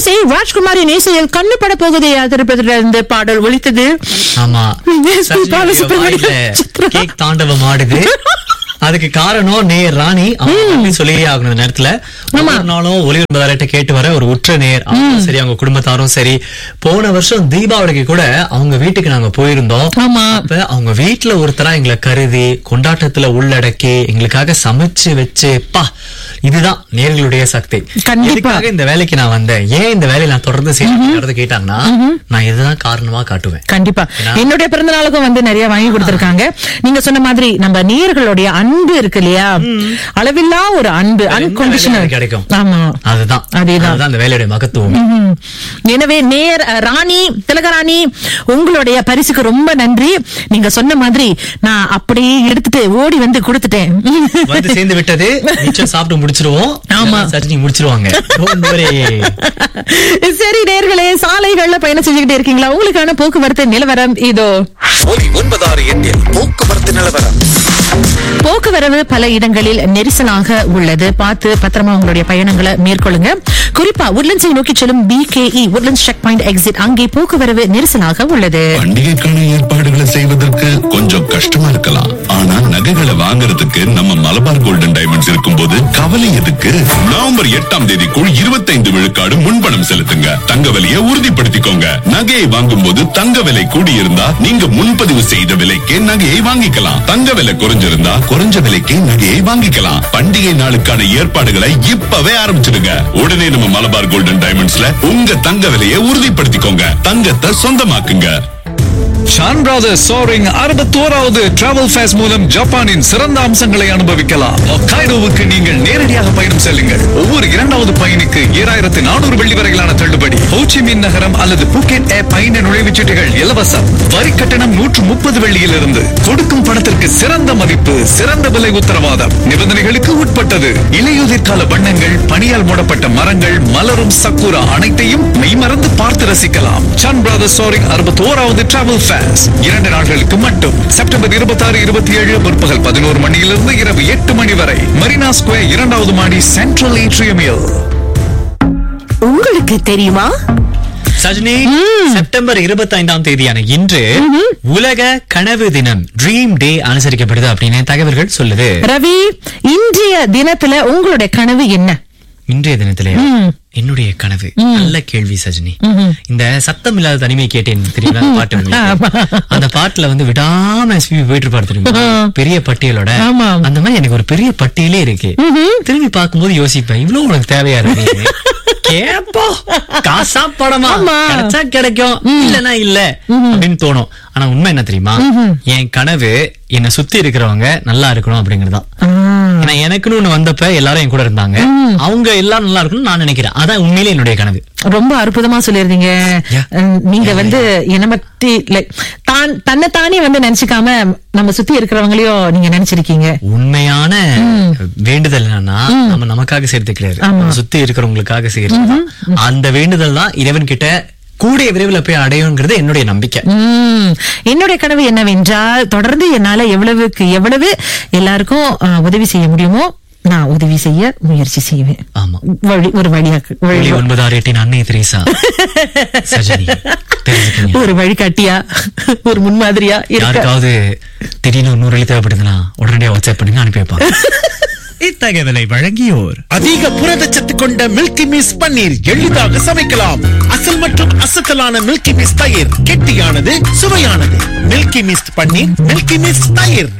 இன்னிசை ராஜ்குமாரின் இசையில் கண்ணு பட போகுதே திரைப்படத்துல இருந்து பாடல் ஒலித்தது ஆமா எஸ், பி. சஜினியோட பாலசுப்ரமணியம் வாயில சித்ரா. கேக் தாண்டவம் ஆடுது அதுக்கு காரணம் நேர் ராணி அவங்க சொல்லியே ஆகணும் இந்த நேரத்துல ஒவ்வொரு நாளும் ஒளி ஒன்பதாயிரட்ட கேட்டு வர ஒரு உற்ற நேர் அவங்களும் சரி அவங்க குடும்பத்தாரும் சரி போன வருஷம் தீபாவளிக்கு கூட அவங்க வீட்டுக்கு நாங்க போயிருந்தோம் ஆமா. அப்ப அவங்க வீட்டுல ஒருத்தரா எங்களை கருதி கொண்டாட்டத்துல உள்ளடக்கி எங்களுக்காக சமைச்சு வச்சு பா இதுதான் நேர்களுடைய சக்தி கண்டிப்பா. எதுக்காக இந்த வேலைக்கு நான் வந்தேன் ஏன் இந்த வேலையை நான் தொடர்ந்து செய்யறது கேட்டாங்கன்னா நான் இதுதான் காரணமா காட்டுவேன் கண்டிப்பா ஏன்னா- என்னுடைய பிறந்த நாளுக்கும் வந்து நிறைய வாங்கி கொடுத்திருக்காங்க நீங்க சொன்ன மாதிரி நம்ம நேயர்களுடைய அன்பு இருக்கு இல்லையா அளவில்லா ஒரு அன்பு வேற என்ன அன்கண்டிஷனல் வேலை கிடைக்கும்? ஆமா அதுதான் அதேதான். அதுதான் அந்த வேலையுடைய மகத்துவம் ம்ஹும். எனவே நேர் அஹ், ராணி திலகராணி உங்களுடைய பரிசுக்கு ரொம்ப நன்றி நீங்க சொன்ன மாதிரி நான் அப்படியே எடுத்துட்டு ஓடி வந்து கொடுத்துட்டேன் வந்து சேர்ந்து விட்டது மிச்சம் சாப்பிட்டு முடிச்சிருவோம் ஆமா. சட்னி முடிச்சிருவாங்க Don't worry. சரி நேர்களே சாலைகள்ல பயணம் செஞ்சுக்கிட்டே இருக்கீங்களா உங்களுக்கான போக்குவரத்து நிலவரம் இதோ ஒலி ஒன்பதாறு எட்டில் போக்குவரத்து நிலவரம் போக்குவரவு பல இடங்களில் நெரிசலாக உள்ளது பார்த்து பத்திரமா உங்களுடைய பயணங்களை மேற்கொள்ளுங்க குறிப்பா உட்லண்ட்ஸை நோக்கி செல்லும் BKE Woodlands check point exit அங்கே போக்குவரவு நெரிசலாக உள்ளது பண்டிகைக்கான ஏற்பாடுகளை செய்வதற்கு கொஞ்சம் கஷ்டமா இருக்கலாம் ஆனா நகைகளை வாங்குறதுக்கு நம்ம மலபார் கோல்டன் டைமண்ட்ஸ் இருக்கும்போது கவலை எதுக்கு நவம்பர் எட்டாம் தேதிக்குள் இருபத்தைந்து விழுக்காடு முன்பணம் செலுத்துங்க தங்க விலையை உறுதிப்படுத்திக்கோங்க நகையை வாங்கும் போது தங்க விலை கூடியிருந்தா நீங்க முன்பதிவு செய்த விலைக்கே நகையை வாங்கிக்கலாம் தங்க விலை குறைஞ்சிருந்தா குறைஞ்ச விலைக்கே நகையை வாங்கிக்கலாம் பண்டிகை நாளுக்கான ஏற்பாடுகளை இப்பவே ஆரம்பிச்சிடுங்க உடனே நம்ம மலபார் கோல்டன் டைமண்ட்ஸ்ல உங்க தங்க விலையை உறுதிப்படுத்திக்கோங்க தங்கத்தை சொந்தமாக்குங்க ஷான் பிரதர்ஸ் சோரிங் அறுபத்தோராவது டிராவல் ஃபேஸ் மூலம் ஜப்பானின் சிறந்த அம்சங்களை அனுபவிக்கலாம் ஹொக்காய்டோவுக்கு நீங்கள் நேரடியாக பயணம் செல்லுங்கள் ஒவ்வொரு இரண்டாவது பயணிக்கு ஏழாயிரத்து நானூறு வெள்ளி வரையிலான தள்ளுபடி ஹோச்சிமின் நகரம் அல்லது புக்கெட் ஏ பயண நுழைவுச்சீட்டுகள் இலவசம் வரி கட்டணம் நூற்று முப்பது வெள்ளியிலிருந்து கொடுக்கும் பணத்திற்கு சிறந்த மதிப்பு சிறந்த விலை உத்தரவாதம் நிபந்தனைகளுக்கு உட்பட்டது இலையுதிர் கால வண்ணங்கள் பனியால் மூடப்பட்ட மரங்கள் மலரும் சக்குரா அனைத்தையும் மெய்மறந்து பார்த்து ரசிக்கலாம் சன் பிரதர்ஸ் சோரிங் அறுபத்தோராவது டிராவல் ஃபேஸ் இரண்டு நாட்களுக்கு மட்டும் செப்டம்பர் இருபத்தி ஆறு இருபத்தி ஏழு பிற்பகல் பதினோரு மணியிலிருந்து இரவு எட்டு மணி வரை மரீனா ஸ்கொயர் இரண்டாவது மாடி சென்ட்ரல் ஏட்ரியமில் உங்களுக்கு தெரியுமா சஜினி செப்டம்பர் இருபத்தி ஐந்தாம் தேதியான இன்று உலக கனவு தினம் ட்ரீம் டே அனுசரிக்கப்படுது அப்படின்னு தகவல்கள் சொல்லுது ரவி இன்றைய தினத்துல உங்களுடைய கனவு என்ன இன்றைய தினத்திலே என்னுடைய கனவு நல்ல கேள்வி சஜினி இந்த சத்தம் இல்லாத தனிமை கேட்டேன் தெரியுமா அந்த பாட்டு உங்களுக்கு? அந்த பாட்டுல வந்து விடாம எஸ்பி போயிட்டு இருப்பாரு தெரியுமா பெரிய பட்டியலோட ஆமா. அந்த மாதிரி எனக்கு ஒரு பெரிய பட்டியலே இருக்கு திரும்பி பார்க்கும்போது யோசிப்பேன் இவ்வளவு உனக்கு தேவையா இருக்கு கேப்போ காசா படமா ஆமா. கிடைச்சா கிடைக்கும் இல்லனா இல்ல அப்படின்னு தோணும் ஆனா உண்மை என்ன தெரியுமா என் கனவு என்னை சுத்தி இருக்கிறவங்க நல்லா இருக்கணும் அப்படிங்கறதுதான் ஏன்னா எனக்குன்னு ஒண்ணு வந்தப்ப எல்லாரும் என் கூட இருந்தாங்க அவங்க எல்லாரும் நல்லா இருக்கணும்னு நான் நினைக்கிறேன் அதான் உண்மையிலே என்னுடைய கனவு ரொம்ப அற்புதமா சொல்லிருந்தீங்க Yeah. உம், நீங்க வந்து என்ன பத்தி லைக் தான் தன்னை தானே வந்து நினைச்சுக்காம நம்ம சுத்தி இருக்கிறவங்களையும் நீங்க நினைச்சிருக்கீங்க உண்மையான வேண்டுதல் என்னன்னா நம்ம நமக்காக செய்யறது கிடையாது நம்ம சுத்தி இருக்கிறவங்களுக்காக செய்யறது அந்த வேண்டுதல் தான் இறைவன் கிட்ட கூடிய விரைவில் போய் அடையுங்கிறது என்னுடைய நம்பிக்கை உம், என்னுடைய கனவு என்னவென்றால் தொடர்ந்து என்னால எவ்வளவுக்கு எவ்வளவு எல்லாருக்கும் அஹ், உதவி செய்ய முடியுமோ நான் உதவி செய்ய முயற்சி செய்வேன் ஆமா வழி ஒரு வழியாக்கு ஒளி வழி ஒன்பது ஆறு எட்டின் அன்னை தெரீசா சஜினி தெரிஞ்சுக்கங்க ஒரு வழிகாட்டியா ஒரு முன்மாதிரியா இருக்க யாருக்காவது திடீர்னு ஒரு நூறு வழி தேவைப்படுதுன்னா உடனடியாக வாட்ஸ்அப் பண்ணி அனுப்பி வைப்பாங்க இத்தகவலை வழங்கியோர் அதிக புரதச்சத்து கொண்ட மில்கி மிஸ் பன்னீர் எளிதாக சமைக்கலாம் அசல் மற்றும் அசத்தலான மில்கி மிஸ் தயிர் கெட்டியானது சுவையானது Milky Mist paneer Milky Mist தயிர்